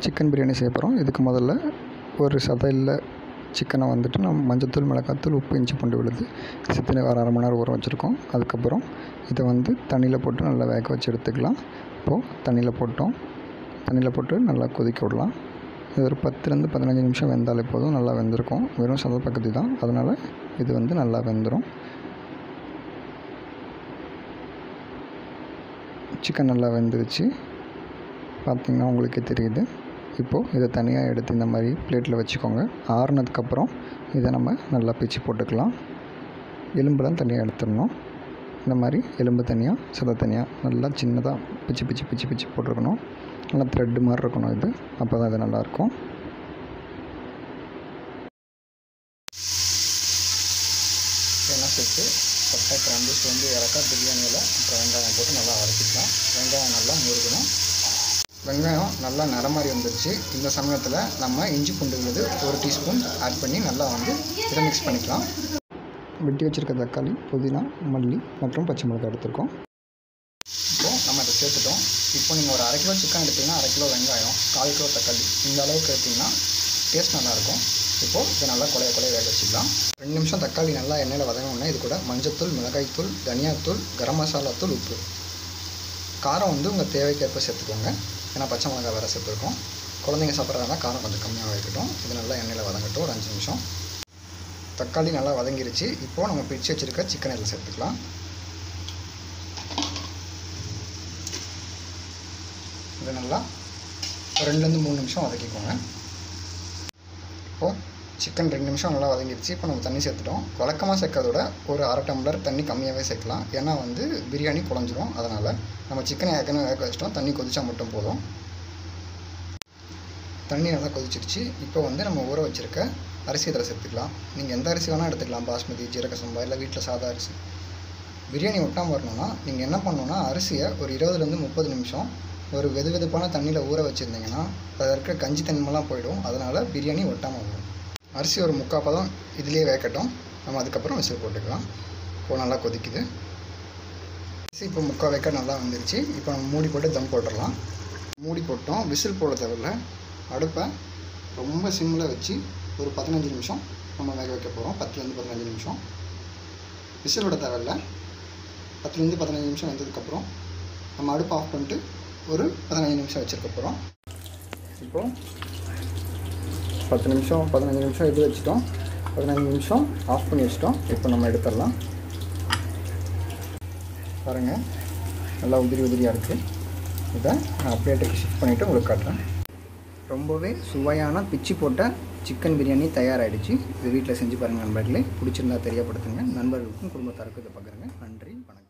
chicken biryani செய்ய போகிறோம் இதுக்கு முதல்ல ஒரு சதையில் சிக்கனை வந்துட்டு நம்ம மஞ்சத்தூள் மிளகாத்தூள் உப்பு இஞ்சி பூண்டு விழுது சித்தின ஒரு அரை மணி நேரம் ஊற வச்சுருக்கோம் அதுக்கப்புறம் இதை வந்து தண்ணியில் போட்டு நல்லா வேக வச்சு எடுத்துக்கலாம் இப்போது தண்ணியில் போட்டோம் தண்ணியில் போட்டு நல்லா கொதிக்க விடலாம் இது ஒரு பத்துலேருந்து பதினஞ்சு நிமிஷம் வெந்தாலே போதும் நல்லா வெந்திருக்கும் வெறும் சதை பக்கத்து தான் அதனால் இது வந்து நல்லா வெந்துடும் சிக்கன் நல்லா வெந்துருச்சு பார்த்திங்கன்னா உங்களுக்கே தெரியுது இப்போது இதை தனியாக எடுத்து இந்த மாதிரி பிளேட்டில் வச்சுக்கோங்க ஆறுனதுக்கப்புறம் இதை நம்ம நல்லா பிச்சு போட்டுக்கலாம் எலும்புலாம் தனியாக எடுத்துடணும் இந்த மாதிரி எலும்பு தனியாக சதை தனியாக நல்லா சின்னதாக பிச்சு பிச்சு பிச்சு பிச்சு போட்டிருக்கணும் நல்லா த்ரெட்டு மாதிரி இருக்கணும் இது அப்போ தான் இது நல்லாயிருக்கும் எண்ணெய் சேர்த்து பட்டை கிராம்பு சோம்பு இறக்கா பிரியாணியில் அப்புறம் வெங்காயம் போட்டு நல்லா வதக்கிக்கலாம் வெங்காயம் நல்லா முருகணும் வெங்காயம் நல்லா நிறமாறி வந்துருச்சு இந்த சமயத்தில் நம்ம இஞ்சி பூண்டு விழுது ஒரு டீஸ்பூன் ஆட் பண்ணி நல்லா வந்து இதை மிக்ஸ் பண்ணிக்கலாம் வெட்டி வச்சுருக்க தக்காளி புதினா மல்லி மற்றும் பச்சை மிளகாய் எடுத்துருக்கோம் இப்போது நம்ம இதை சேர்த்துட்டோம் இப்போ நீங்கள் ஒரு அரை கிலோ சிக்கன் எடுத்திங்கன்னா அரை கிலோ வெங்காயம் கால் கிலோ தக்காளி இந்த அளவுக்கு எடுத்திங்கன்னா டேஸ்ட் நல்லாயிருக்கும் இப்போது இதை நல்லா கொலைய கொலைய வேக வச்சுக்கலாம் ரெண்டு நிமிஷம் தக்காளி நல்லா எண்ணெயில் வதங்கணுன்னா இது கூட மஞ்சத்தூள் மிளகாய்த்தூள் தனியாத்தூள் கரம் மசாலா தூள் உப்பு காரம் வந்து உங்கள் தேவைக்கேற்ப சேர்த்துக்கோங்க ஏன்னா பச்சை மிளகாய் வேறு சேர்த்துருக்கோம் குழந்தைங்க சாப்பிட்றதுனால காரம் கொஞ்சம் கம்மியாக இருக்கட்டும் இது நல்லா எண்ணெயில் வதங்கட்டும் ஒரு அஞ்சு நிமிஷம் தக்காளி நல்லா வதங்கிருச்சு இப்போது நம்ம பிரித்து வச்சுருக்க சிக்கன் இதில் சேர்த்துக்கலாம் இதை நல்லா ரெண்டுலேருந்து மூணு நிமிஷம் வதக்கிக்கோங்க இப்போது சிக்கன் ரெண்டு நிமிஷம் நல்லா வதங்கிருச்சு இப்போ நம்ம தண்ணி சேர்த்துட்டோம் வழக்கமாக சேர்க்கறதோட ஒரு அரை டம்ளர் தண்ணி கம்மியாகவே சேர்க்கலாம் ஏன்னா வந்து பிரியாணி குழஞ்சிரும் அதனால் நம்ம சிக்கனை ஏற்கனவே வேக வச்சிட்டோம் தண்ணி கொதிச்சா மட்டும் போதும் தண்ணி நல்லா கொதிச்சிருச்சு இப்போ வந்து நம்ம ஊற வச்சுருக்க அரிசி இதில் சேர்த்துக்கலாம் நீங்கள் எந்த அரிசி வேணால் எடுத்துக்கலாம் பாஸ்மதி ஜீரக சம்பா இல்லை வீட்டில் சாதா அரிசி பிரியாணி ஒட்டாமல் வரணும்னா நீங்கள் என்ன பண்ணணுன்னா அரிசியை ஒரு இருபதுலேருந்து முப்பது நிமிஷம் ஒரு வெது வெதுப்பான தண்ணியில் ஊற வச்சுருந்தீங்கன்னா அதில் இருக்க கஞ்சி தன்மைலாம் போயிடும் அதனால் பிரியாணி ஒட்டாமல் வரும் அரிசி ஒரு முக்கால் பதம் இதுலேயே வேகட்டும் நம்ம அதுக்கப்புறம் விசில் போட்டுக்கலாம் இப்போ நல்லா கொதிக்குது அரிசி இப்போ முக்கால் வேக்க நல்லா வந்துருச்சு இப்போ நம்ம மூடி போட்டு தம் போட்டுடலாம் மூடி போட்டோம் விசில் போட தேவையில்ல அடுப்பை ரொம்ப சிம்மில் வச்சு ஒரு பதினஞ்சு நிமிஷம் நம்ம வேக வைக்க போகிறோம் பத்துலேருந்து பதினஞ்சு நிமிஷம் விசில் விட தேவையில்ல பத்துலேருந்து பதினஞ்சு நிமிஷம் வெந்ததுக்கப்புறம் நம்ம அடுப்பு ஆஃப் பண்ணிட்டு ஒரு பதினஞ்சு நிமிஷம் வச்சுருக்க போகிறோம் இப்போது பத்து நிமிஷம் பதினஞ்சு நிமிஷம் இது வச்சுட்டோம் பதினஞ்சு நிமிஷம் ஆஃப் பண்ணி வச்சிட்டோம் இப்போ நம்ம எடுத்துடலாம் பாருங்கள் நல்லா உதிரி உதிரியாக இருக்குது இதை நான் பிளேட்டுக்கு ஷிஃப்ட் பண்ணிவிட்டு உங்களுக்கு காட்டுறேன் ரொம்பவே சுவையான பிச்சு போட்ட சிக்கன் பிரியாணி தயாராகிடுச்சு இது வீட்டில் செஞ்சு பாருங்கள் நண்பர்களே பிடிச்சிருந்தா தெரியப்படுத்துங்க நண்பர்களுக்கும் குடும்பத்தாருக்கும் இதை பார்க்குறேங்க நன்றி வணக்கம்